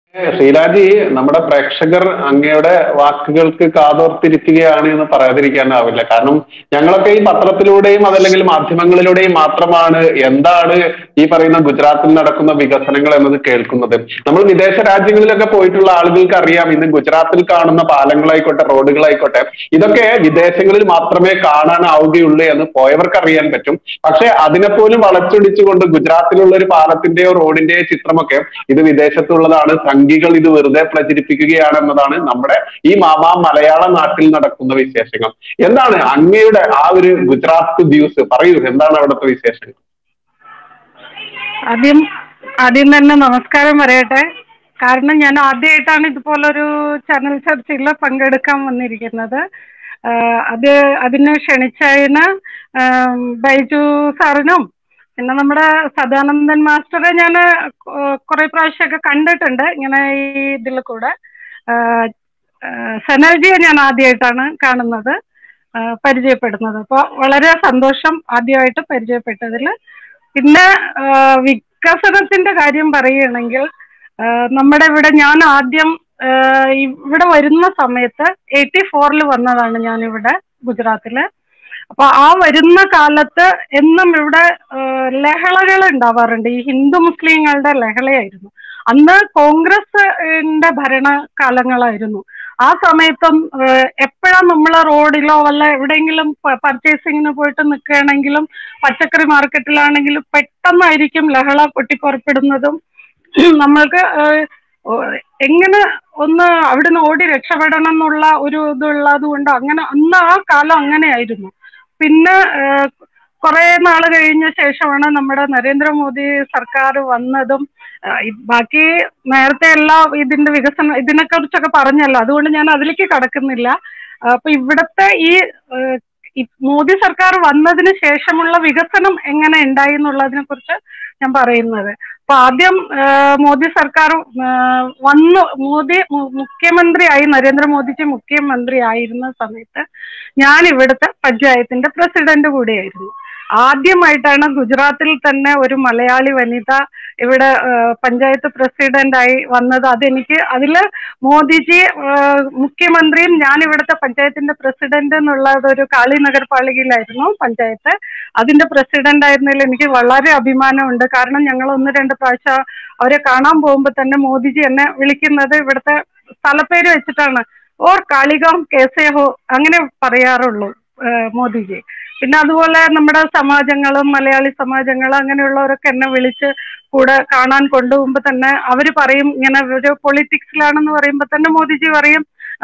ശ്രീരാജി നമ്മുടെ പ്രേക്ഷകർ അങ്ങയുടെ വാക്കുകൾക്ക് കാതോർത്തിരിക്കുകയാണ് എന്ന് പറയാതിരിക്കാനാവില്ല കാരണം ഞങ്ങളൊക്കെ ഈ പത്രത്തിലൂടെയും അതല്ലെങ്കിൽ മാധ്യമങ്ങളിലൂടെയും മാത്രമാണ് എന്താണ് ഈ പറയുന്ന ഗുജറാത്തിൽ നടക്കുന്ന വികസനങ്ങൾ എന്നത് കേൾക്കുന്നത് നമ്മൾ വിദേശ രാജ്യങ്ങളിലൊക്കെ പോയിട്ടുള്ള ആളുകൾക്ക് അറിയാം ഇന്ന് ഗുജറാത്തിൽ കാണുന്ന പാലങ്ങളായിക്കോട്ടെ റോഡുകളായിക്കോട്ടെ ഇതൊക്കെ വിദേശങ്ങളിൽ മാത്രമേ കാണാനാവുകയുള്ളൂ എന്ന് പോയവർക്ക് അറിയാൻ പറ്റും പക്ഷെ അതിനെപ്പോലും വളച്ചൊടിച്ചുകൊണ്ട് ഗുജറാത്തിലുള്ള ഒരു പാലത്തിന്റെയോ റോഡിന്റെയോ ചിത്രമൊക്കെ ഇത് വിദേശത്തുള്ളതാണ് സംഘികൾ ഇത് വെറുതെ പ്രചരിപ്പിക്കുകയാണ് എന്നതാണ് നമ്മുടെ ഈ മാമാ മലയാള നാട്ടിൽ നടക്കുന്ന വിശേഷങ്ങൾ എന്താണ് അങ്ങയുടെ ആ ഒരു ഗുജറാത്ത് വ്യൂസ് പറയൂ എന്താണ് അവിടുത്തെ വിശേഷങ്ങൾ ആദ്യം ആദ്യം തന്നെ നമസ്കാരം പറയട്ടെ കാരണം ഞാൻ ആദ്യമായിട്ടാണ് ഇതുപോലൊരു ചാനൽ ചർച്ചയിൽ പങ്കെടുക്കാൻ വന്നിരിക്കുന്നത് ആഹ് അത് അതിന് ക്ഷണിച്ചതിന് ആം, ബൈജു സാറിനും പിന്നെ നമ്മുടെ സദാനന്ദൻ മാസ്റ്ററെ ഞാൻ കുറെ പ്രാവശ്യമൊക്കെ കണ്ടിട്ടുണ്ട് ഇങ്ങനെ ഈ ഇതിൽ കൂടെ ആഹ്, ആഹ്, സനൽജിയെ ഞാൻ ആദ്യമായിട്ടാണ് കാണുന്നത് ആഹ്, പരിചയപ്പെടുന്നത് അപ്പോൾ വളരെ സന്തോഷം ആദ്യമായിട്ട് പരിചയപ്പെട്ടതിൽ പിന്നെ ആഹ്, വികസനത്തിന്റെ കാര്യം പറയുകയാണെങ്കിൽ ആഹ്, നമ്മുടെ ഇവിടെ ഞാൻ ആദ്യം ആഹ്, ഇവിടെ വരുന്ന സമയത്ത് എയ്റ്റി ഫോറിൽ വന്നതാണ് ഞാൻ ഇവിടെ ഗുജറാത്തില് അപ്പൊ ആ വരുന്ന കാലത്ത് എന്നും ഇവിടെ ലഹളകൾ ഉണ്ടാവാറുണ്ട് ഈ ഹിന്ദു മുസ്ലിങ്ങളുടെ ലഹളയായിരുന്നു അന്ന് കോൺഗ്രസിന്റെ ഭരണകാലങ്ങളായിരുന്നു ആ സമയത്തും എപ്പോഴാ നമ്മൾ റോഡിലോ വല്ല എവിടെയെങ്കിലും പർച്ചേസിങ്ങിന് പോയിട്ട് നിൽക്കുകയാണെങ്കിലും പച്ചക്കറി മാർക്കറ്റിലാണെങ്കിലും പെട്ടെന്നായിരിക്കും ലഹള പൊട്ടിപ്പുറപ്പെടുന്നതും നമ്മൾക്ക് ഏഹ്, ഓ- എങ്ങനെ ഒന്ന് അവിടുന്ന് ഓടി രക്ഷപ്പെടണം എന്നുള്ള ഒരു ഇതുള്ളത് കൊണ്ട് അങ്ങനെ അന്ന് ആ കാലം അങ്ങനെയായിരുന്നു പിന്നെ ഏഹ്, കുറെ നാൾ കഴിഞ്ഞ ശേഷമാണ് നമ്മുടെ നരേന്ദ്രമോദി സർക്കാർ വന്നതും ആഹ് ഈ ബാക്കി നേരത്തെ എല്ലാം ഇതിന്റെ വികസനം ഇതിനെ കുറിച്ചൊക്കെ പറഞ്ഞല്ലോ അതുകൊണ്ട് ഞാൻ അതിലേക്ക് കടക്കുന്നില്ല ആഹ് അപ്പൊ ഇവിടുത്തെ ഈ ഏഹ്, ഈ മോദി സർക്കാർ വന്നതിന് ശേഷമുള്ള വികസനം എങ്ങനെ ഉണ്ടായി എന്നുള്ളതിനെ കുറിച്ച് ഞാൻ പറയുന്നത് അപ്പൊ ആദ്യം ആഹ് മോദി സർക്കാർ ആഹ് വന്നു മോദി മു- മുഖ്യമന്ത്രിയായി നരേന്ദ്രമോദിജി മുഖ്യമന്ത്രി ആയിരുന്ന സമയത്ത് ഞാൻ ഇവിടുത്തെ പഞ്ചായത്തിന്റെ പ്രസിഡന്റ് കൂടിയായിരുന്നു ആദ്യമായിട്ടാണ് ഗുജറാത്തിൽ തന്നെ ഒരു മലയാളി വനിത ഇവിടെ ആഹ് പഞ്ചായത്ത് പ്രസിഡന്റായി വന്നത് അതെനിക്ക് അതില് മോദിജി ആഹ് മുഖ്യമന്ത്രിയും ഞാൻ ഇവിടുത്തെ പഞ്ചായത്തിന്റെ പ്രസിഡന്റ് എന്നുള്ളത് ഒരു കാളി നഗരപാലികയിലായിരുന്നു പഞ്ചായത്ത് അതിന്റെ പ്രസിഡന്റ് ആയിരുന്നതിൽ എനിക്ക് വളരെ അഭിമാനമുണ്ട് കാരണം ഞങ്ങൾ ഒന്ന് രണ്ട് പ്രാവശ്യം അവരെ കാണാൻ പോകുമ്പോൾ തന്നെ മോദിജി എന്നെ വിളിക്കുന്നത് ഇവിടുത്തെ സ്ഥലപ്പേര് വെച്ചിട്ടാണ് ഓർ കാളികാം കേസേ ഹോ അങ്ങനെ പറയാറുള്ളൂ ഏഹ് മോദിജി പിന്നെ അതുപോലെ നമ്മുടെ സമാജങ്ങളും മലയാളി സമാജങ്ങൾ അങ്ങനെയുള്ളവരൊക്കെ എന്നെ വിളിച്ച് കൂടെ കാണാൻ കൊണ്ടുപോകുമ്പോൾ തന്നെ അവര് പറയും ഇങ്ങനെ ഒരു പൊളിറ്റിക്സിലാണെന്ന് പറയുമ്പോൾ തന്നെ മോദിജി പറയും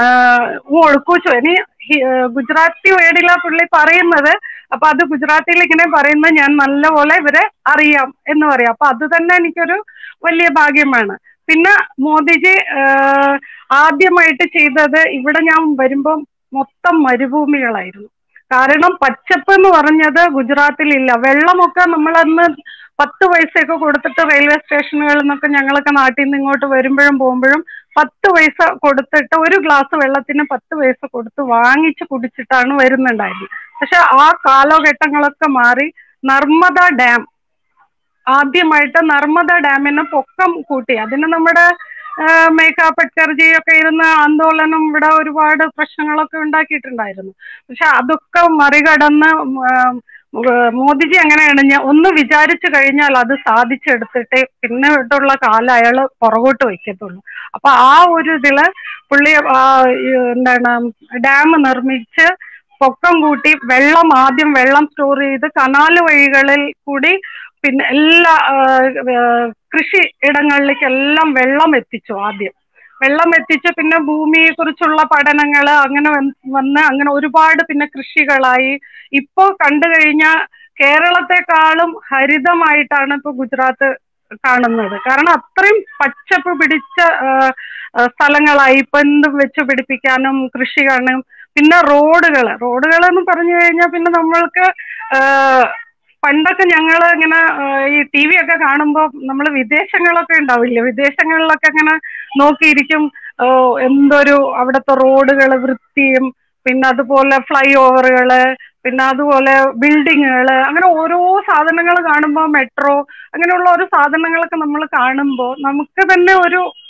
ഒഴുക്കൂച്ചു ഇനി ഹി- ഏഹ് ഗുജറാത്തി വേർഡിലാ പുള്ളി പറയുന്നത് അപ്പൊ അത് ഗുജറാത്തിയിൽ ഇങ്ങനെ പറയുന്നത് ഞാൻ നല്ലപോലെ ഇവരെ അറിയാം എന്ന് പറയാം അപ്പൊ അത് തന്നെ എനിക്കൊരു വലിയ ഭാഗ്യമാണ് പിന്നെ മോദിജി ആഹ് ആദ്യമായിട്ട് ചെയ്തത് ഇവിടെ ഞാൻ വരുമ്പം മൊത്തം മരുഭൂമികളായിരുന്നു കാരണം പച്ചപ്പ് എന്ന് പറഞ്ഞത് ഗുജറാത്തിൽ ഇല്ല വെള്ളമൊക്കെ നമ്മളന്ന് പത്ത് പൈസയൊക്കെ കൊടുത്തിട്ട് റെയിൽവേ സ്റ്റേഷനുകളിൽ നിന്നൊക്കെ ഞങ്ങളൊക്കെ നാട്ടിൽ നിന്ന് ഇങ്ങോട്ട് വരുമ്പോഴും പോകുമ്പോഴും പത്ത് പൈസ കൊടുത്തിട്ട് ഒരു ഗ്ലാസ് വെള്ളത്തിന് പത്ത് പൈസ കൊടുത്ത് വാങ്ങിച്ച് കുടിച്ചിട്ടാണ് വരുന്നുണ്ടായിരുന്നത് പക്ഷെ ആ കാലഘട്ടങ്ങളൊക്കെ മാറി നർമ്മദ ഡാം ആദ്യമായിട്ട് നർമ്മദ ഡാമിന് പൊക്കം കൂട്ടി അതിന് നമ്മുടെ ആ, മേഘ പട്കർജി ഒക്കെ ഇരുന്ന് ആന്തോളനം ഇവിടെ ഒരുപാട് പ്രശ്നങ്ങളൊക്കെ ഉണ്ടാക്കിയിട്ടുണ്ടായിരുന്നു പക്ഷെ അതൊക്കെ മറികടന്ന് ആ, മോദിജി അങ്ങനെയാണ് ഞാൻ ഒന്ന് വിചാരിച്ചു കഴിഞ്ഞാൽ അത് സാധിച്ചെടുത്തിട്ടേ പിന്നീട്ടുള്ള കാലം അയാൾ പുറകോട്ട് വയ്ക്കത്തുള്ളൂ അപ്പൊ ആ ഒരു ഇതില് പുള്ളി ആ, ഈ എന്താണ് ഡാം നിർമ്മിച്ച് പൊക്കം കൂട്ടി വെള്ളം ആദ്യം വെള്ളം സ്റ്റോർ ചെയ്ത് കനാല് വഴികളിൽ കൂടി പിന്നെ എല്ലാ ആ, ആ, കൃഷി ഇടങ്ങളിലേക്കെല്ലാം വെള്ളം എത്തിച്ചു ആദ്യം വെള്ളം എത്തിച്ച് പിന്നെ ഭൂമിയെ കുറിച്ചുള്ള പഠനങ്ങൾ അങ്ങനെ വന്ന് വന്ന് അങ്ങനെ ഒരുപാട് പിന്നെ കൃഷികളായി ഇപ്പോ കണ്ടു കഴിഞ്ഞാൽ കേരളത്തെക്കാളും ഹരിതമായിട്ടാണ് ഇപ്പൊ ഗുജറാത്ത് കാണുന്നത് കാരണം അത്രയും പച്ചപ്പ് പിടിച്ച ആ, ആ, സ്ഥലങ്ങളായി ഇപ്പൊ എന്തും വെച്ച് പിടിപ്പിക്കാനും കൃഷി കാണും പിന്നെ റോഡുകൾ റോഡുകൾ എന്ന് പറഞ്ഞു കഴിഞ്ഞാൽ പിന്നെ നമ്മൾക്ക് ആ, പണ്ടൊക്കെ ഞങ്ങൾ ഇങ്ങനെ ആ, ഈ ടി വി ഒക്കെ കാണുമ്പോൾ നമ്മൾ വിദേശങ്ങളൊക്കെ ഉണ്ടാവില്ലേ വിദേശങ്ങളിലൊക്കെ ഇങ്ങനെ നോക്കിയിരിക്കും ഓ, എന്തൊരു അവിടുത്തെ റോഡുകൾ വൃത്തിയും പിന്നെ അതുപോലെ ഫ്ലൈ ഓവറുകള് പിന്നെ അതുപോലെ ബിൽഡിങ്ങുകൾ അങ്ങനെ ഓരോ സാധനങ്ങൾ കാണുമ്പോൾ മെട്രോ അങ്ങനെയുള്ള ഓരോ സാധനങ്ങളൊക്കെ നമ്മൾ കാണുമ്പോൾ നമുക്ക് തന്നെ ഒരു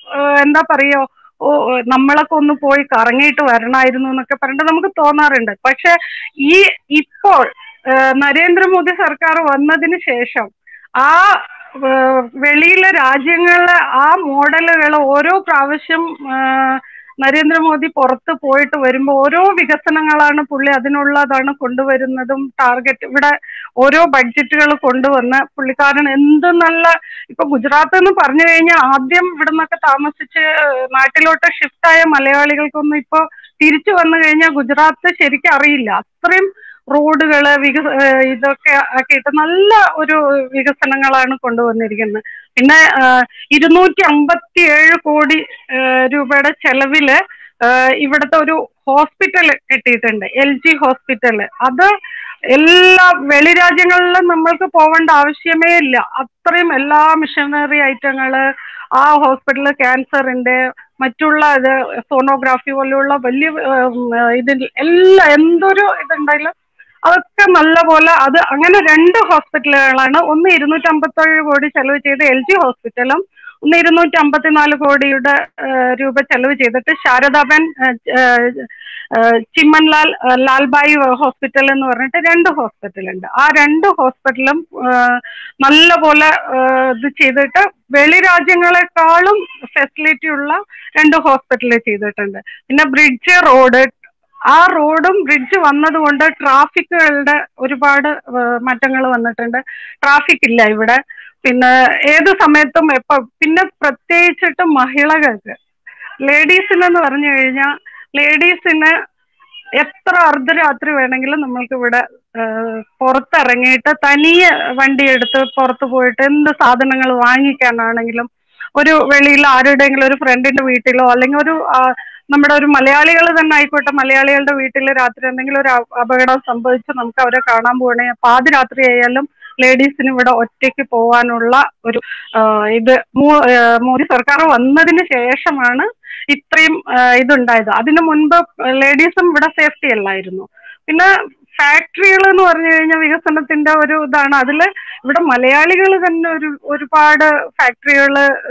ഏഹ്, എന്താ പറയോ ഓ ഓ, നമ്മളൊക്കെ ഒന്ന് പോയി കറങ്ങിയിട്ട് വരണമായിരുന്നു എന്നൊക്കെ പറഞ്ഞിട്ട് നമുക്ക് തോന്നാറുണ്ട് പക്ഷെ ഈ ഇപ്പോൾ ഏഹ്, നരേന്ദ്രമോദി സർക്കാർ വന്നതിന് ശേഷം ആ ഏഹ്, വെളിയിലെ രാജ്യങ്ങളിലെ ആ മോഡലുകൾ ഓരോ പ്രാവശ്യം ഏഹ്, നരേന്ദ്രമോദി പുറത്ത് പോയിട്ട് വരുമ്പോൾ ഓരോ വികസനങ്ങളാണ് പുള്ളി അതിനുള്ളതാണ് കൊണ്ടുവരുന്നതും ടാർഗറ്റ് ഇവിടെ ഓരോ ബഡ്ജറ്റുകൾ കൊണ്ടുവന്ന് പുള്ളിക്കാരൻ എന്ത് നല്ല ഇപ്പൊ ഗുജറാത്ത് എന്ന് പറഞ്ഞു കഴിഞ്ഞാൽ ആദ്യം ഇവിടെ നിന്നൊക്കെ താമസിച്ച് നാട്ടിലോട്ട് ഷിഫ്റ്റ് ആയ മലയാളികൾക്കൊന്നും ഇപ്പൊ തിരിച്ചു വന്നു കഴിഞ്ഞാൽ ഗുജറാത്ത് ശരിക്കും അറിയില്ല അത്രയും റോഡുകള് വികസ ഏഹ് ഇതൊക്കെ ആക്കിയിട്ട് നല്ല ഒരു വികസനങ്ങളാണ് കൊണ്ടുവന്നിരിക്കുന്നത് പിന്നെ ഇരുന്നൂറ്റി അമ്പത്തി ഏഴ് കോടി ഏഹ് രൂപയുടെ ചെലവില് ഏഹ് ഇവിടുത്തെ ഒരു ഹോസ്പിറ്റൽ കെട്ടിയിട്ടുണ്ട് എൽ ജി ഹോസ്പിറ്റൽ അത് എല്ലാ വെളി രാജ്യങ്ങളിലും നമ്മൾക്ക് പോവേണ്ട ആവശ്യമേ ഇല്ല അത്രയും എല്ലാ മിഷനറി ഐറ്റങ്ങള് ആ ഹോസ്പിറ്റലിൽ ക്യാൻസറിന്റെ മറ്റുള്ള ഇത് സോണോഗ്രാഫി പോലെയുള്ള വലിയ ഉം, ഇതിൽ എല്ലാം എന്തൊരു ഇതുണ്ടായാലും അതൊക്കെ നല്ല പോലെ അത് അങ്ങനെ രണ്ട് ഹോസ്പിറ്റലുകളാണ് ഒന്ന് ഇരുന്നൂറ്റി അമ്പത്തേഴ് കോടി ചെലവ് ചെയ്ത എൽ ജി ഹോസ്പിറ്റലും ഒന്ന് ഇരുന്നൂറ്റി അമ്പത്തിനാല് കോടിയുടെ ഏഹ്, രൂപ ചെലവ് ചെയ്തിട്ട് ശാരദാബൻ ഏഹ്, ഏഹ്, ഏഹ്, ചിമ്മൻലാൽ ഏഹ്, ലാൽബായി ഹോസ്പിറ്റൽ എന്ന് പറഞ്ഞിട്ട് രണ്ട് ഹോസ്പിറ്റൽ ഉണ്ട് ആ രണ്ട് ഹോസ്പിറ്റലും ഏഹ്, നല്ല പോലെ ഏഹ്, ഇത് ചെയ്തിട്ട് വെളി രാജ്യങ്ങളെക്കാളും ഫെസിലിറ്റി ഉള്ള രണ്ട് ഹോസ്പിറ്റൽ ചെയ്തിട്ടുണ്ട് പിന്നെ ബ്രിഡ്ജ് റോഡ് ആ റോഡും ബ്രിഡ്ജ് വന്നതുകൊണ്ട് ട്രാഫിക്കുകളുടെ ഒരുപാട് മാറ്റങ്ങൾ വന്നിട്ടുണ്ട് ട്രാഫിക് ഇല്ല ഇവിടെ പിന്നെ ഏത് സമയത്തും എപ്പോ പിന്നെ പ്രത്യേകിച്ചിട്ട് മഹിളകൾക്ക് ലേഡീസിനെന്ന് പറഞ്ഞു കഴിഞ്ഞാൽ ലേഡീസിന് എത്ര അർദ്ധരാത്രി വേണമെങ്കിലും നമ്മൾക്ക് ഇവിടെ ഏഹ്, പുറത്തിറങ്ങിയിട്ട് തനിയെ വണ്ടി എടുത്ത് പുറത്ത് പോയിട്ട് എന്ത് സാധനങ്ങൾ വാങ്ങിക്കാനാണെങ്കിലും ഒരു വെളിയിൽ ആരുടെയെങ്കിലും ഒരു ഫ്രണ്ടിന്റെ വീട്ടിലോ അല്ലെങ്കിൽ ഒരു ആ, നമ്മുടെ ഒരു മലയാളികൾ തന്നെ ആയിക്കോട്ടെ മലയാളികളുടെ വീട്ടിൽ രാത്രി എന്തെങ്കിലും ഒരു അപ- അപകടം സംഭവിച്ച് നമുക്ക് അവരെ കാണാൻ പോകണേ പാതിരാത്രി ആയാലും ലേഡീസിന് ഇവിടെ ഒറ്റയ്ക്ക് പോകാനുള്ള ഒരു ആ, ഇത് മോ- ആ, മോദി സർക്കാർ വന്നതിന് ശേഷമാണ് ഇത്രയും ആ, ഇതുണ്ടായത് അതിനു മുൻപ് ലേഡീസും ഇവിടെ സേഫ്റ്റി അല്ലായിരുന്നു പിന്നെ ഫാക്ടറികൾ എന്ന് പറഞ്ഞു കഴിഞ്ഞാൽ വികസനത്തിന്റെ ഒരു ഇതാണ് അതിൽ ഇവിടെ മലയാളികൾ തന്നെ ഒരു ഒരുപാട് ഫാക്ടറികൾ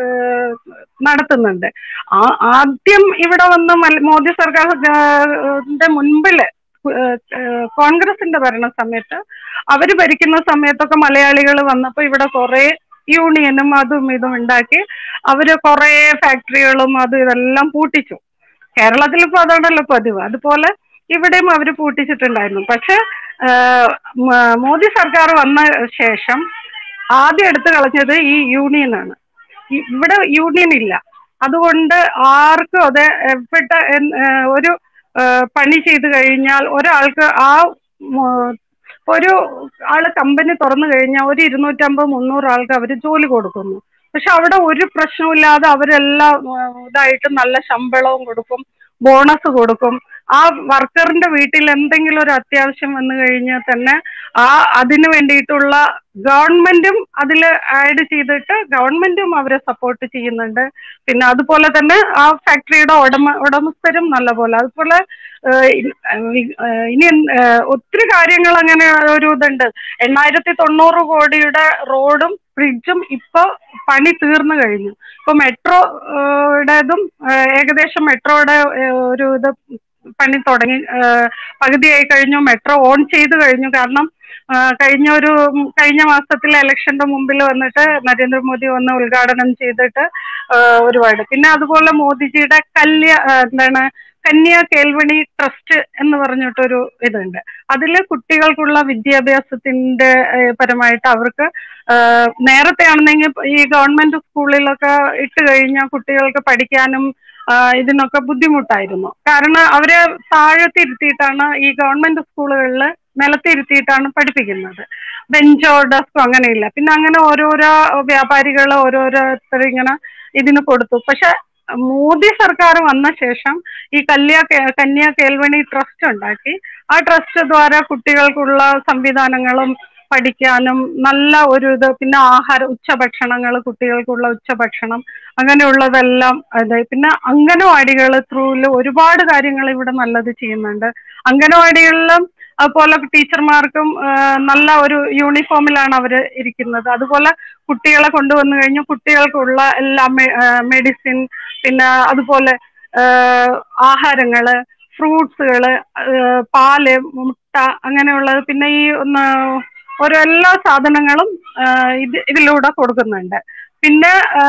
നടത്തുന്നുണ്ട് ആ- ആദ്യം ഇവിടെ വന്ന് മല- മോദി സർക്കാരിന്റെ മുൻപില് ഏഹ് ഏഹ് കോൺഗ്രസിന്റെ ഭരണ സമയത്ത് അവര് ഭരിക്കുന്ന സമയത്തൊക്കെ മലയാളികൾ വന്നപ്പോ ഇവിടെ കുറെ യൂണിയനും അതും ഇതും ഉണ്ടാക്കി അവര് കുറെ ഫാക്ടറികളും അതും ഇതെല്ലാം പൂട്ടിച്ചു കേരളത്തിൽ ഇപ്പൊ അതാണല്ലോ പതിവ് അതുപോലെ ഇവിടെയും അവർ പൂട്ടിച്ചിട്ടുണ്ടായിരുന്നു പക്ഷെ ഏഹ് മ- മോദി സർക്കാർ വന്ന ശേഷം ആദ്യം എടുത്തു കളഞ്ഞത് ഈ യൂണിയനാണ് ഈ- ഇവിടെ യൂണിയൻ ഇല്ല അതുകൊണ്ട് ആർക്കും അത് എവിടെ എൻ- ഏഹ് ഒരു ഏഹ് പണി ചെയ്തു കഴിഞ്ഞാൽ ഒരാൾക്ക് ആ മ- ഒരു ആള് കമ്പനി തുറന്നു കഴിഞ്ഞാൽ ഒരു ഇരുന്നൂറ്റമ്പത് മുന്നൂറ് ആൾക്ക് അവർ ജോലി കൊടുക്കുന്നു പക്ഷെ അവിടെ ഒരു പ്രശ്നമില്ലാതെ അവരെല്ലാം ഏഹ് ഇതായിട്ട് നല്ല ശമ്പളവും കൊടുക്കും ബോണസ് കൊടുക്കും ആ വർക്കറിന്റെ വീട്ടിൽ എന്തെങ്കിലും ഒരു അത്യാവശ്യം വന്നു കഴിഞ്ഞാൽ തന്നെ ആ അതിന് വേണ്ടിയിട്ടുള്ള ഗവൺമെന്റും അതിൽ ആഡ് ചെയ്തിട്ട് ഗവൺമെന്റും അവരെ സപ്പോർട്ട് ചെയ്യുന്നുണ്ട് പിന്നെ അതുപോലെ തന്നെ ആ ഫാക്ടറിയുടെ ഉടമ ഉടമസ്ഥരും നല്ല പോലെ അതുപോലെ ഏഹ് ഇ- ഏഹ് ഇനി എന്ത്- ഏഹ് ഒത്തിരി കാര്യങ്ങൾ അങ്ങനെ ഒരു ഇതുണ്ട് എണ്ണായിരത്തി തൊണ്ണൂറ് കോടിയുടെ റോഡും ബ്രിഡ്ജും ഇപ്പൊ പണി തീർന്നു കഴിഞ്ഞു ഇപ്പൊ മെട്രോയുടേതും ഏകദേശം മെട്രോയുടെ ഏഹ് ഒരു ഇത് പണി തുടങ്ങി ഏഹ് പകുതിയായി കഴിഞ്ഞു മെട്രോ ഓൺ ചെയ്തു കഴിഞ്ഞു കാരണം ആ, കഴിഞ്ഞ ഒരു ഉം, കഴിഞ്ഞ മാസത്തിലെ ഇലക്ഷന്റെ മുമ്പിൽ വന്നിട്ട് നരേന്ദ്രമോദി വന്ന് ഉദ്ഘാടനം ചെയ്തിട്ട് ആ, ഒരുപാട് പിന്നെ അതുപോലെ മോദിജിയുടെ കല്യ ആ, എന്താണ് കന്യ കേൾവണി ട്രസ്റ്റ് എന്ന് പറഞ്ഞിട്ടൊരു ഇതുണ്ട് അതിൽ കുട്ടികൾക്കുള്ള വിദ്യാഭ്യാസത്തിന്റെ ഏ, പരമായിട്ട് അവർക്ക് ആ, നേരത്തെ ആണെന്നെങ്കിൽ ഈ ഗവൺമെന്റ് സ്കൂളിലൊക്കെ ഇട്ട് കഴിഞ്ഞാൽ കുട്ടികൾക്ക് പഠിക്കാനും ആ, ഇതിനൊക്കെ ബുദ്ധിമുട്ടായിരുന്നു കാരണം അവരെ താഴത്തിരുത്തിയിട്ടാണ് ഈ ഗവൺമെന്റ് സ്കൂളുകളിൽ നിലത്തിരുത്തിയിട്ടാണ് പഠിപ്പിക്കുന്നത് ബെഞ്ചോ ഡെസ്കോ അങ്ങനെയില്ല പിന്നെ അങ്ങനെ ഓരോരോ വ്യാപാരികൾ ഓരോരോരുത്തർ ഇങ്ങനെ ഇതിന് കൊടുത്തു പക്ഷെ മോദി സർക്കാർ വന്ന ശേഷം ഈ കല്യ കന്യാ കേൾവണി ട്രസ്റ്റ് ഉണ്ടാക്കി ആ ട്രസ്റ്റ് ദ്വാര കുട്ടികൾക്കുള്ള സംവിധാനങ്ങളും പഠിക്കാനും നല്ല ഒരു ഇത് പിന്നെ ആഹാര ഉച്ചഭക്ഷണങ്ങൾ കുട്ടികൾക്കുള്ള ഉച്ചഭക്ഷണം അങ്ങനെയുള്ളതെല്ലാം അത് പിന്നെ അംഗനവാടികൾ ത്രൂല് ഒരുപാട് കാര്യങ്ങൾ ഇവിടെ നല്ലത് ചെയ്യുന്നുണ്ട് അംഗനവാടികളിലും അതുപോലെ ടീച്ചർമാർക്കും ആ, നല്ല ഒരു യൂണിഫോമിലാണ് അവർ ഇരിക്കുന്നത് അതുപോലെ കുട്ടികളെ കൊണ്ടുവന്നു കഴിഞ്ഞാൽ കുട്ടികൾക്കുള്ള എല്ലാ മെഡിസിൻ പിന്നെ അതുപോലെ ആഹാരങ്ങള് ഫ്രൂട്ട്സുകള് പാല് മുട്ട അങ്ങനെയുള്ളത് പിന്നെ ഈ ഒന്ന് ഓരോ എല്ലാ സാധനങ്ങളും ആ, ഇത് ഇതിലൂടെ കൊടുക്കുന്നുണ്ട് പിന്നെ ആ,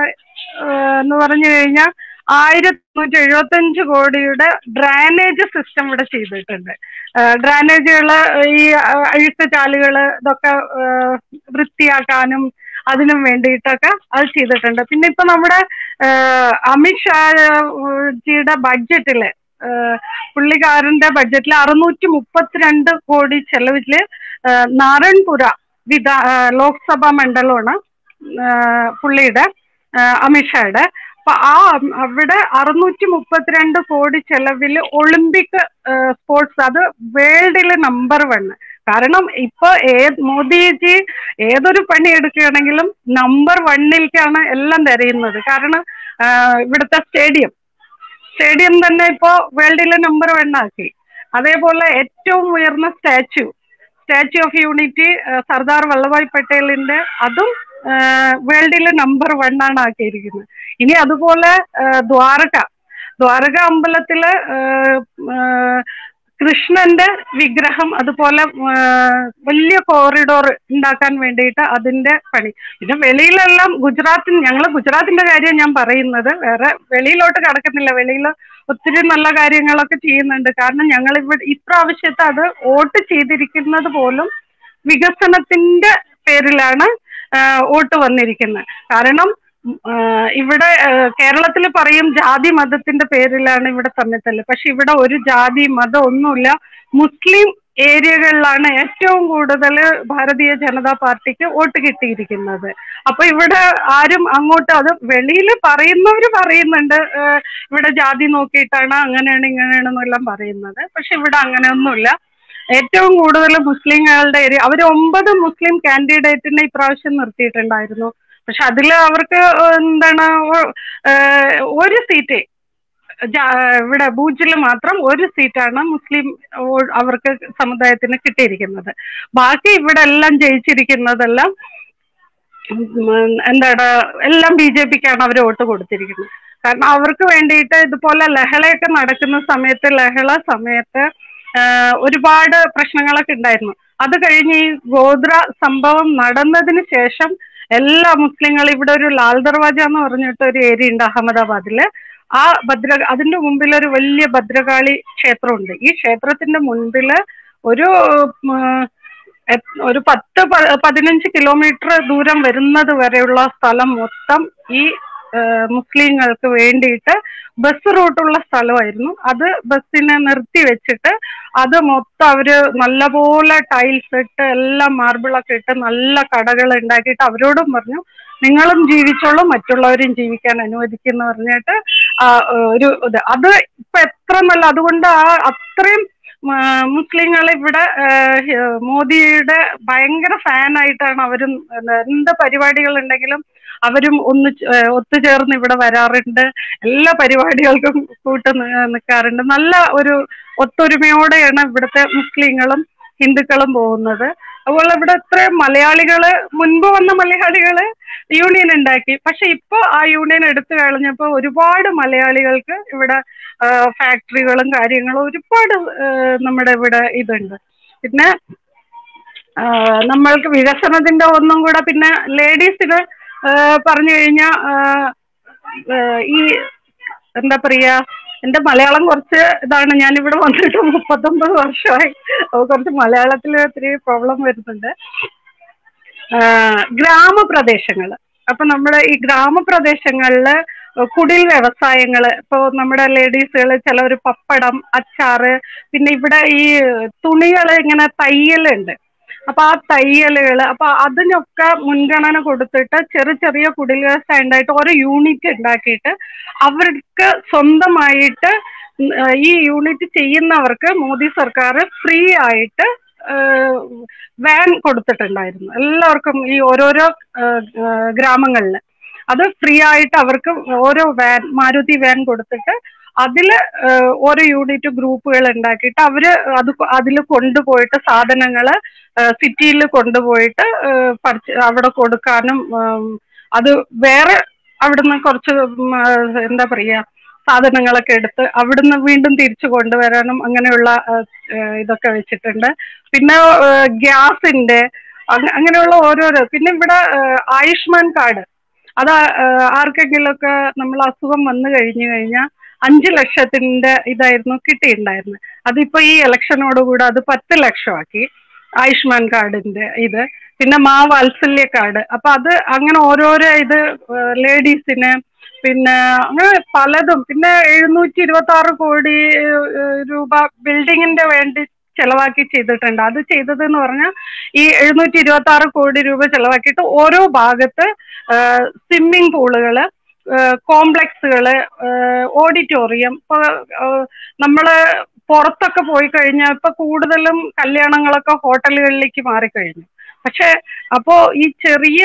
ആ, എന്ന് പറഞ്ഞു കഴിഞ്ഞാൽ ആയിരത്തി നൂറ്റി എഴുപത്തഞ്ച് കോടിയുടെ ഡ്രാനേജ് സിസ്റ്റം ഇവിടെ ചെയ്തിട്ടുണ്ട് ഡ്രാനേജുകള് ഈ ആ, അഴുക്ക് ചാലുകള് ഇതൊക്കെ ആ, വൃത്തിയാക്കാനും അതിനും വേണ്ടിയിട്ടൊക്കെ അത് ചെയ്തിട്ടുണ്ട് പിന്നെ ഇപ്പൊ നമ്മുടെ ആ, അമിത് ഷാജിയുടെ ബഡ്ജറ്റില് ആ, പുള്ളിക്കാരന്റെ ബഡ്ജറ്റിൽ അറുന്നൂറ്റി മുപ്പത്തിരണ്ട് കോടി ചെലവില് ആ, നാരായൺപുര വിധാ ആ, ലോക്സഭാ മണ്ഡലമാണ് ആ, പുള്ളിയുടെ ആ, അമിത്ഷായുടെ അപ്പൊ ആ അവിടെ അറുന്നൂറ്റി മുപ്പത്തിരണ്ട് കോടി ചെലവിൽ ഒളിമ്പിക് സ്പോർട്സ് അത് വേൾഡിലെ നമ്പർ വൺ കാരണം ഇപ്പൊ ഏത് മോദിജി ഏതൊരു പണി എടുക്കുകയാണെങ്കിലും നമ്പർ വണ്ണിലേക്കാണ് എല്ലാം തിരയുന്നത് കാരണം ആ, ഇവിടുത്തെ സ്റ്റേഡിയം സ്റ്റേഡിയം തന്നെ ഇപ്പോ വേൾഡിലെ നമ്പർ വൺ ആക്കി അതേപോലെ ഏറ്റവും ഉയർന്ന statue statue of unity Sardar Vallabhbhai പട്ടേലിന്റെ അതും വേൾഡിലെ നമ്പർ വൺ ആണ് ആക്കിയിരിക്കുന്നത് ഇനി അതുപോലെ ആ, ദ്വാരക ദ്വാരക അമ്പലത്തില് ആ, ആ, കൃഷ്ണന്റെ വിഗ്രഹം അതുപോലെ ആ, വലിയ കോറിഡോർ ഉണ്ടാക്കാൻ വേണ്ടിയിട്ട് അതിന്റെ പണി പിന്നെ വെളിയിലെല്ലാം ഗുജറാത്തിൽ ഞങ്ങൾ ഗുജറാത്തിന്റെ കാര്യം ഞാൻ പറയുന്നത് വേറെ വെളിയിലോട്ട് കടക്കുന്നില്ല വെളിയിൽ ഒത്തിരി നല്ല കാര്യങ്ങളൊക്കെ ചെയ്യുന്നുണ്ട് കാരണം ഞങ്ങൾ ഇവിടെ ഇപ്രാവശ്യത്തെ അത് വോട്ട് ചെയ്തിരിക്കുന്നത് പോലും വികസനത്തിന്റെ പേരിലാണ് ആ, വോട്ട് വന്നിരിക്കുന്നത് കാരണം ആ, ഇവിടെ കേരളത്തിൽ പറയും ജാതി മതത്തിന്റെ പേരിലാണ് ഇവിടെ തമ്മിത്തല്ല് പക്ഷെ ഇവിടെ ഒരു ജാതി മതം ഒന്നുമില്ല മുസ്ലിം ഏരിയകളിലാണ് ഏറ്റവും കൂടുതൽ ഭാരതീയ ജനതാ പാർട്ടിക്ക് വോട്ട് കിട്ടിയിരിക്കുന്നത് അപ്പൊ ഇവിടെ ആരും അങ്ങോട്ട് അത് വെളിയിൽ പറയുന്നവർ പറയുന്നുണ്ട് ആ, ഇവിടെ ജാതി നോക്കിയിട്ടാണ് അങ്ങനെയാണ് ഇങ്ങനെയാണെന്നെല്ലാം പറയുന്നത് പക്ഷെ ഇവിടെ അങ്ങനെയൊന്നുമില്ല ഏറ്റവും കൂടുതൽ മുസ്ലിങ്ങളുടെ ഏരിയ അവർ ഒമ്പത് മുസ്ലിം കാൻഡിഡേറ്റിനെ ഇപ്രാവശ്യം നിർത്തിയിട്ടുണ്ടായിരുന്നു പക്ഷെ അതിൽ അവർക്ക് എന്താണ് ഒ- ഏഹ് ഒരു സീറ്റ് ഇവിടെ ബൂച്ചിൽ മാത്രം ഒരു സീറ്റാണ് മുസ്ലിം വോ- അവർക്ക് സമുദായത്തിന് കിട്ടിയിരിക്കുന്നത് ബാക്കി ഇവിടെ എല്ലാം ജയിച്ചിരിക്കുന്നതെല്ലാം ഉം, എന്താണ് എല്ലാം ബി ജെ പിക്കാണ് അവർ വോട്ട് കൊടുത്തിരിക്കുന്നത് കാരണം അവർക്ക് വേണ്ടിയിട്ട് ഇതുപോലെ ലഹളയൊക്കെ നടക്കുന്ന സമയത്ത് ലഹള സമയത്ത് ആഹ് ഒരുപാട് പ്രശ്നങ്ങളൊക്കെ ഉണ്ടായിരുന്നു അത് കഴിഞ്ഞ് ഈ ഗോത്ര സംഭവം നടന്നതിന് ശേഷം എല്ലാ മുസ്ലിങ്ങളും ഇവിടെ ഒരു ലാൽ ദർവാജ എന്ന് പറഞ്ഞിട്ട് ഒരു ഏരിയ ഉണ്ട് അഹമ്മദാബാദില് ആ ഭദ്ര അതിന്റെ മുമ്പിൽ ഒരു വലിയ ഭദ്രകാളി ക്ഷേത്രമുണ്ട് ഈ ക്ഷേത്രത്തിന്റെ മുൻപില് ഒരു ഉം, എ- ഒരു പത്ത് പ- പതിനഞ്ച് കിലോമീറ്റർ ദൂരം വരുന്നത് വരെയുള്ള സ്ഥലം മൊത്തം ഈ ഏഹ്, മുസ്ലിങ്ങൾക്ക് വേണ്ടിയിട്ട് ബസ് റൂട്ടുള്ള സ്ഥലമായിരുന്നു അത് ബസ്സിനെ നിർത്തി വെച്ചിട്ട് അത് മൊത്തം അവര് നല്ലപോലെ ടൈൽസ് ഇട്ട് എല്ലാം മാർബിളൊക്കെ ഇട്ട് നല്ല കടകൾ ഉണ്ടാക്കിയിട്ട് അവരോടും പറഞ്ഞു നിങ്ങളും ജീവിച്ചോളൂ മറ്റുള്ളവരും ജീവിക്കാൻ അനുവദിക്കുന്നു പറഞ്ഞിട്ട് ആ, ഒരു ഇത് അത് ഇപ്പൊ എത്ര നല്ല അതുകൊണ്ട് ആ അത്രയും മുസ്ലിങ്ങൾ ഇവിടെ ഏഹ്, മോദിയുടെ ഭയങ്കര ഫാനായിട്ടാണ് അവരും എന്താ, എന്ത് പരിപാടികൾ ഉണ്ടെങ്കിലും അവരും ഒന്ന് ചേ- ഏഹ്, ഒത്തുചേർന്ന് ഇവിടെ വരാറുണ്ട് എല്ലാ പരിപാടികൾക്കും കൂട്ട് നി- നിൽക്കാറുണ്ട് നല്ല ഒരു ഒത്തൊരുമയോടെയാണ് ഇവിടുത്തെ മുസ്ലിങ്ങളും ഹിന്ദുക്കളും പോകുന്നത് അതുപോലെ ഇവിടെ ഇത്രയും മലയാളികള് മുൻപ് വന്ന മലയാളികള് യൂണിയൻ ഉണ്ടാക്കി പക്ഷെ ഇപ്പൊ ആ യൂണിയൻ എടുത്തു കളഞ്ഞപ്പോ ഒരുപാട് മലയാളികൾക്ക് ഇവിടെ ഫാക്ടറികളും കാര്യങ്ങളും ഒരുപാട് ആ, നമ്മുടെ ഇവിടെ ഇതുണ്ട് പിന്നെ ആ, നമ്മൾക്ക് വികസനത്തിന്റെ ഒന്നും കൂടെ പിന്നെ ലേഡീസിന് പറഞ്ഞു കഴിഞ്ഞാൽ ഈ എന്താ പറയാ എന്റെ മലയാളം കുറച്ച് ഇതാണ് ഞാൻ ഇവിടെ വന്നിട്ട് മുപ്പത്തൊമ്പത് വർഷമായി അപ്പോൾ കുറച്ച് മലയാളത്തിൽ ഒത്തിരി പ്രോബ്ലം വരുന്നുണ്ട് ഗ്രാമപ്രദേശങ്ങൾ അപ്പൊ നമ്മുടെ ഈ ഗ്രാമപ്രദേശങ്ങളില് കുടിൽ വ്യവസായങ്ങൾ ഇപ്പോൾ നമ്മുടെ ലേഡീസുകൾ ചിലർ പപ്പടം അച്ചാറ് പിന്നെ ഇവിടെ ഈ തുണികൾ ഇങ്ങനെ തയ്യലുണ്ട് അപ്പൊ ആ തയ്യലുകൾ അപ്പൊ അതിനൊക്കെ മുൻഗണന കൊടുത്തിട്ട് ചെറിയ ചെറിയ കുടിൽ വ്യവസായം ഉണ്ടായിട്ട് ഓരോ യൂണിറ്റ് ഉണ്ടാക്കിയിട്ട് അവർക്ക് സ്വന്തമായിട്ട് ഉം, ആ, ഈ യൂണിറ്റ് ചെയ്യുന്നവർക്ക് മോദി സർക്കാർ ഫ്രീ ആയിട്ട് വാൻ കൊടുത്തിട്ടുണ്ടായിരുന്നു എല്ലാവർക്കും ഈ ഓരോരോ ഗ്രാമങ്ങളിൽ അത് ഫ്രീ ആയിട്ട് അവർക്ക് ഓരോ വാൻ മാരുതി വാൻ കൊടുത്തിട്ട് അതില് ഏഹ്, ഓരോ യൂണിറ്റ് ഗ്രൂപ്പുകൾ ഉണ്ടാക്കിയിട്ട് അവര് അത് അതിൽ കൊണ്ടുപോയിട്ട് സാധനങ്ങള് സിറ്റിയിൽ കൊണ്ടുപോയിട്ട് ഏഹ്, പർച്ച- അവിടെ കൊടുക്കാനും ഉം, അത് വേറെ അവിടുന്ന് കുറച്ച് ഉം, ആ, എന്താ പറയാ സാധനങ്ങളൊക്കെ എടുത്ത് അവിടുന്ന് വീണ്ടും തിരിച്ചു കൊണ്ടുവരാനും അങ്ങനെയുള്ള ആ, ഏഹ്, ഇതൊക്കെ വെച്ചിട്ടുണ്ട് പിന്നെ ഏഹ്, ഗ്യാസിന്റെ അങ്ങ- അങ്ങനെയുള്ള ഓരോരോ പിന്നെ ഇവിടെ ഏഹ്, ആയുഷ്മാൻ കാർഡ് അത് ഏഹ്, ആർക്കെങ്കിലുമൊക്കെ നമ്മൾ അസുഖം വന്നു കഴിഞ്ഞു കഴിഞ്ഞാൽ അഞ്ച് ലക്ഷത്തിന്റെ ഇതായിരുന്നു കിട്ടിയിട്ടുണ്ടായിരുന്നത് അതിപ്പോ ഈ ഇലക്ഷനോടുകൂടെ അത് പത്ത് ലക്ഷമാക്കി ആയുഷ്മാൻ കാർഡിന്റെ ഇത് പിന്നെ മാ വാത്സല്യ കാർഡ് അപ്പൊ അത് അങ്ങനെ ഓരോരോ ഇത് ലേഡീസിന് പിന്നെ അങ്ങനെ പലതും പിന്നെ എഴുന്നൂറ്റി ഇരുപത്തി ആറ് കോടി ഏഹ്, രൂപ ബിൽഡിങ്ങിന്റെ വേണ്ടി ചെലവാക്കി ചെയ്തിട്ടുണ്ട് അത് ചെയ്തത് എന്ന് പറഞ്ഞാൽ ഈ എഴുന്നൂറ്റി ഇരുപത്തി ആറ് കോടി രൂപ ചെലവാക്കിയിട്ട് ഓരോ ഭാഗത്ത് സ്വിമ്മിംഗ് പൂളുകള് കോംപ്ലക്സുകള് ഓഡിറ്റോറിയം ഇപ്പൊ ഏഹ്, നമ്മള് പുറത്തൊക്കെ പോയി കഴിഞ്ഞാൽ ഇപ്പൊ കൂടുതലും കല്യാണങ്ങളൊക്കെ ഹോട്ടലുകളിലേക്ക് മാറിക്കഴിഞ്ഞു പക്ഷെ അപ്പോ ഈ ചെറിയ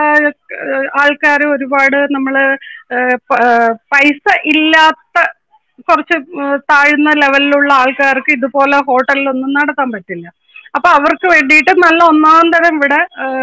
ആൾക്കാർ ഒരുപാട് നമ്മള് ഏഹ്, പ- ഏഹ്, പൈസ ഇല്ലാത്ത കുറച്ച് ഏഹ്, താഴ്ന്ന ലെവലിലുള്ള ആൾക്കാർക്ക് ഇതുപോലെ ഹോട്ടലിലൊന്നും നടത്താൻ പറ്റില്ല അപ്പൊ അവർക്ക് വേണ്ടിയിട്ട് നല്ല ഒന്നാം തരം ഇവിടെ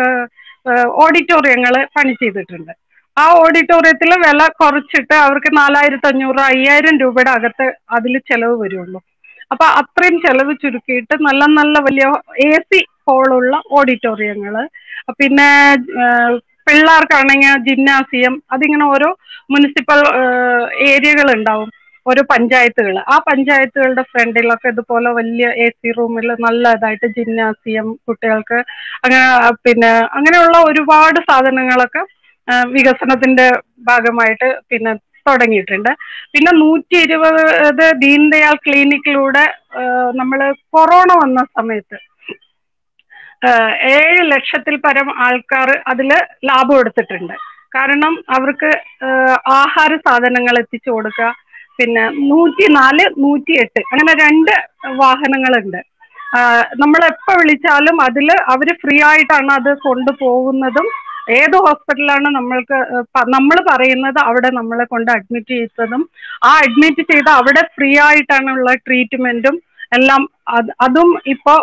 ഓഡിറ്റോറിയങ്ങൾ പണി ചെയ്തിട്ടുണ്ട് ആ ഓഡിറ്റോറിയത്തിൽ വില കുറച്ചിട്ട് അവർക്ക് നാലായിരത്തി അഞ്ഞൂറ് അയ്യായിരം രൂപയുടെ അകത്ത് അതിൽ ചെലവ് വരുള്ളൂ അപ്പൊ അത്രയും ചെലവ് ചുരുക്കിയിട്ട് നല്ല നല്ല വലിയ എ സി ഹോളുള്ള ഓഡിറ്റോറിയങ്ങൾ പിന്നെ ഏഹ്, പിള്ളേർക്കാണെങ്കിൽ ജിംനാസിയം അതിങ്ങനെ ഓരോ മുനിസിപ്പൽ ഏരിയകൾ ഉണ്ടാവും ഓരോ പഞ്ചായത്തുകൾ ആ പഞ്ചായത്തുകളുടെ ഫ്രണ്ടിലൊക്കെ ഇതുപോലെ വലിയ എ സി റൂമിൽ നല്ല ഇതായിട്ട് ജിംനാസിയം കുട്ടികൾക്ക് അങ്ങനെ ആ, പിന്നെ അങ്ങനെയുള്ള ഒരുപാട് സാധനങ്ങളൊക്കെ ആ, വികസനത്തിന്റെ ഭാഗമായിട്ട് പിന്നെ തുടങ്ങിയിട്ടുണ്ട് പിന്നെ നൂറ്റി ഇരുപത് ദീൻദയാൽ ക്ലിനിക്കിലൂടെ നമ്മൾ കൊറോണ വന്ന സമയത്ത് ഏഹ് ഏഴ് ലക്ഷത്തിൽ പരം ആൾക്കാർ അതിൽ ലാഭം എടുത്തിട്ടുണ്ട് കാരണം അവർക്ക് ഏഹ് ആഹാര സാധനങ്ങൾ എത്തിച്ചു കൊടുക്കുക പിന്നെ നൂറ്റി നാല് നൂറ്റി എട്ട് അങ്ങനെ രണ്ട് വാഹനങ്ങളുണ്ട് നമ്മൾ എപ്പോൾ വിളിച്ചാലും അതിൽ അവർ ഫ്രീ ആയിട്ടാണ് അത് കൊണ്ടുപോകുന്നതും ഏത് ഹോസ്പിറ്റലാണ് നമ്മൾക്ക് നമ്മൾ പറയുന്നത് അവിടെ നമ്മളെ കൊണ്ട് അഡ്മിറ്റ് ചെയ്തതും ആ അഡ്മിറ്റ് ചെയ്ത അവിടെ ഫ്രീ ആയിട്ടാണുള്ള ട്രീറ്റ്മെന്റും എല്ലാം അത് അതും ഇപ്പോൾ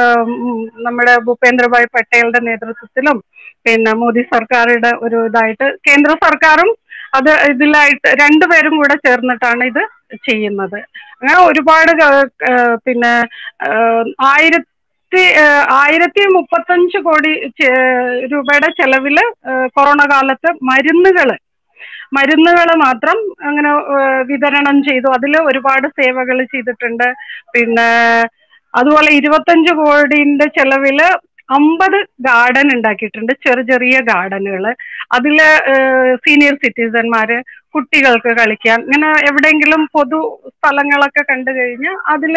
നമ്മുടെ ഭൂപേന്ദ്രഭായ് പട്ടേലിന്റെ നേതൃത്വത്തിലും പിന്നെ മോദി സർക്കാരുടെ ഒരു ഇതായിട്ട് കേന്ദ്ര സർക്കാരും അത് ഇതിലായിട്ട് രണ്ടുപേരും കൂടെ ചേർന്നിട്ടാണ് ഇത് ചെയ്യുന്നത് അങ്ങനെ ഒരുപാട് ക- ഏഹ് പിന്നെ ഏഹ് ആയിരത്തി ഏഹ് ആയിരത്തി മുപ്പത്തഞ്ച് കോടി ചെ- രൂപയുടെ ചെലവില് ഏഹ് കൊറോണ കാലത്ത് മരുന്നുകള് മരുന്നുകൾ മാത്രം അങ്ങനെ ഏഹ് വിതരണം ചെയ്തു അതിൽ ഒരുപാട് സേവകൾ ചെയ്തിട്ടുണ്ട് പിന്നെ അതുപോലെ ഇരുപത്തഞ്ച് കോടിന്റെ ചെലവില് അമ്പത് ഗാർഡൻ ഉണ്ടാക്കിയിട്ടുണ്ട് ചെറിയ ചെറിയ ഗാർഡനുകൾ അതിൽ സീനിയർ സിറ്റിസന്മാര് കുട്ടികൾക്ക് കളിക്കാൻ ഇങ്ങനെ എവിടെയെങ്കിലും പൊതു സ്ഥലങ്ങളൊക്കെ കണ്ടു കഴിഞ്ഞാൽ അതിൽ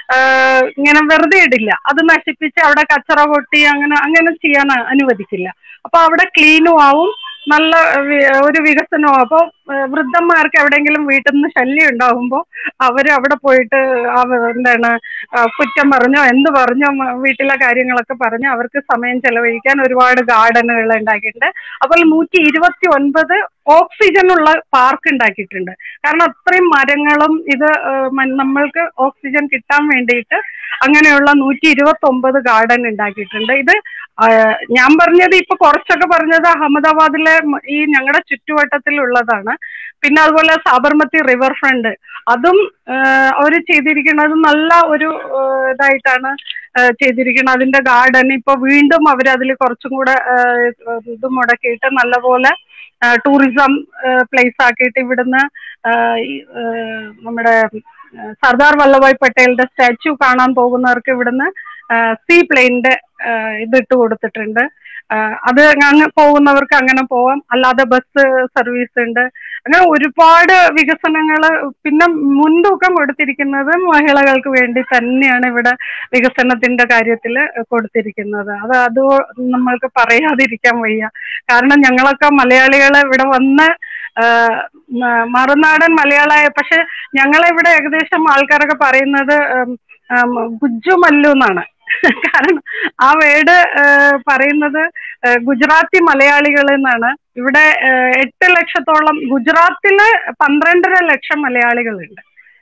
ഇങ്ങനെ വെറുതെ ഇടില്ല അത് നശിപ്പിച്ച് അവിടെ കച്ചറ കൊട്ടി അങ്ങനെ അങ്ങനെ ചെയ്യാൻ അനുവദിക്കില്ല അപ്പൊ അവിടെ ക്ലീനും ആവും നല്ല വി- ഒരു വികസനവും അപ്പോൾ വൃദ്ധന്മാർക്ക് എവിടെയെങ്കിലും വീട്ടിൽ നിന്ന് ശല്യം ഉണ്ടാകുമ്പോൾ അവർ അവിടെ പോയിട്ട് അവ- എന്താണ് ആ, കുറ്റം പറഞ്ഞോ എന്ത് പറഞ്ഞോ മ- വീട്ടിലെ കാര്യങ്ങളൊക്കെ പറഞ്ഞ് അവർക്ക് സമയം ചെലവഴിക്കാൻ ഒരുപാട് ഗാർഡനുകൾ ഉണ്ടാക്കിയിട്ടുണ്ട് അപ്പോൾ നൂറ്റി ഇരുപത്തി ഒൻപത് ഓക്സിജൻ ഉള്ള പാർക്ക് ഉണ്ടാക്കിയിട്ടുണ്ട് കാരണം അത്രയും മരങ്ങളും ഇത് ആ, മ- നമ്മൾക്ക് ഓക്സിജൻ കിട്ടാൻ വേണ്ടിയിട്ട് അങ്ങനെയുള്ള നൂറ്റി ഇരുപത്തി ഒമ്പത് ഗാർഡൻ ഉണ്ടാക്കിയിട്ടുണ്ട് ഇത് ആ, ഞാൻ പറഞ്ഞത് ഇപ്പൊ കുറച്ചൊക്കെ പറഞ്ഞത് അഹമ്മദാബാദിലെ മ- ഈ ഞങ്ങളുടെ ചുറ്റുവട്ടത്തിലുള്ളതാണ് പിന്നെ അതുപോലെ സാബർമതി റിവർ ഫ്രണ്ട് അതും അവർ ചെയ്തിരിക്കുന്നത് നല്ല ഒരു ആ, ഇതായിട്ടാണ് ആ, ചെയ്തിരിക്കുന്നത് അതിന്റെ ഗാർഡൻ ഇപ്പൊ വീണ്ടും അവർ അതിൽ കുറച്ചും കൂടെ ആ, ഇത് മുടക്കിയിട്ട് നല്ലപോലെ ടൂറിസം പ്ലേസ് ആക്കിയിട്ട് ഇവിടുന്ന് ആ, ഈ, ആ, നമ്മുടെ ആ, സർദാർ വല്ലഭായ് പട്ടേലിന്റെ സ്റ്റാച്യു കാണാൻ പോകുന്നവർക്ക് ഇവിടുന്ന് സീ പ്ലെയിനിന്റെ ഇത് ഇട്ട് കൊടുത്തിട്ടുണ്ട് ആ, അത് അങ്ങ് പോകുന്നവർക്ക് അങ്ങനെ പോവാം അല്ലാതെ ബസ് സർവീസ് ഉണ്ട് അങ്ങനെ ഒരുപാട് വികസനങ്ങൾ പിന്നെ മുൻതൂക്കം കൊടുത്തിരിക്കുന്നത് മഹിളകൾക്ക് വേണ്ടി തന്നെയാണ് ഇവിടെ വികസനത്തിന്റെ കാര്യത്തിൽ കൊടുത്തിരിക്കുന്നത് അത് അത് നമ്മൾക്ക് പറയാതിരിക്കാൻ വയ്യ കാരണം ഞങ്ങളൊക്കെ മലയാളികൾ ഇവിടെ വന്ന് ആ, മ- മറുനാടൻ മലയാളായ പക്ഷെ ഞങ്ങളിവിടെ ഏകദേശം ആൾക്കാരൊക്കെ പറയുന്നത് ഉം, ഉം, ഗുജ്ജു മല്ലു എന്നാണ് കാരണം ആ വേർഡ് പറയുന്നത് ഏഹ്, ഗുജറാത്തി മലയാളികൾ എന്നാണ് ഇവിടെ ഏഹ്, എട്ട് ലക്ഷത്തോളം ഗുജറാത്തില് പന്ത്രണ്ടര ലക്ഷം മലയാളികളുണ്ട്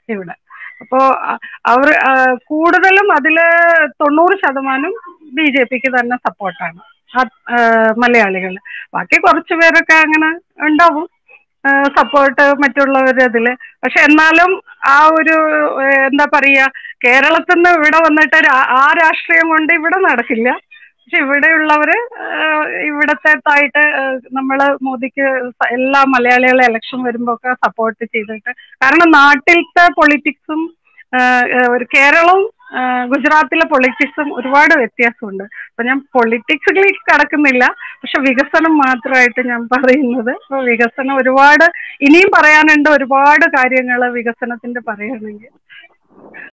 ഇവിടെ അപ്പോ അ- അവർ ആ, കൂടുതലും അതില് തൊണ്ണൂറ് ശതമാനം ബി ജെ പിക്ക് തന്നെ സപ്പോർട്ടാണ് മലയാളികൾ ബാക്കി കുറച്ച് പേരൊക്കെ അങ്ങനെ ഉണ്ടാവും സപ്പോർട്ട് മറ്റുള്ളവർ അതില് പക്ഷെ എന്നാലും ആ ഒരു ഏഹ്, എന്താ പറയാ കേരളത്തിൽ നിന്ന് ഇവിടെ വന്നിട്ട് രാ- ആ രാഷ്ട്രീയം കൊണ്ട് ഇവിടെ നടക്കില്ല പക്ഷെ ഇവിടെയുള്ളവര് ഏഹ്, ഇവിടത്തേതായിട്ട് ഏഹ്, നമ്മള് മോദിക്ക് സ- എല്ലാ മലയാളികളെ ഇലക്ഷൻ വരുമ്പോ ഒക്കെ സപ്പോർട്ട് ചെയ്തിട്ട് കാരണം നാട്ടിലത്തെ പൊളിറ്റിക്സും ഒരു കേരളവും ഏഹ്, ഗുജറാത്തിലെ പൊളിറ്റിക്സും ഒരുപാട് വ്യത്യാസമുണ്ട് അപ്പൊ ഞാൻ പൊളിറ്റിക്സിലേക്ക് കടക്കുന്നില്ല പക്ഷെ വികസനം മാത്രമായിട്ട് ഞാൻ പറയുന്നത് അപ്പൊ വികസനം ഒരുപാട് ഇനിയും പറയാനുണ്ട് ഒരുപാട് കാര്യങ്ങൾ വികസനത്തിന്റെ പറയുകയാണെങ്കിൽ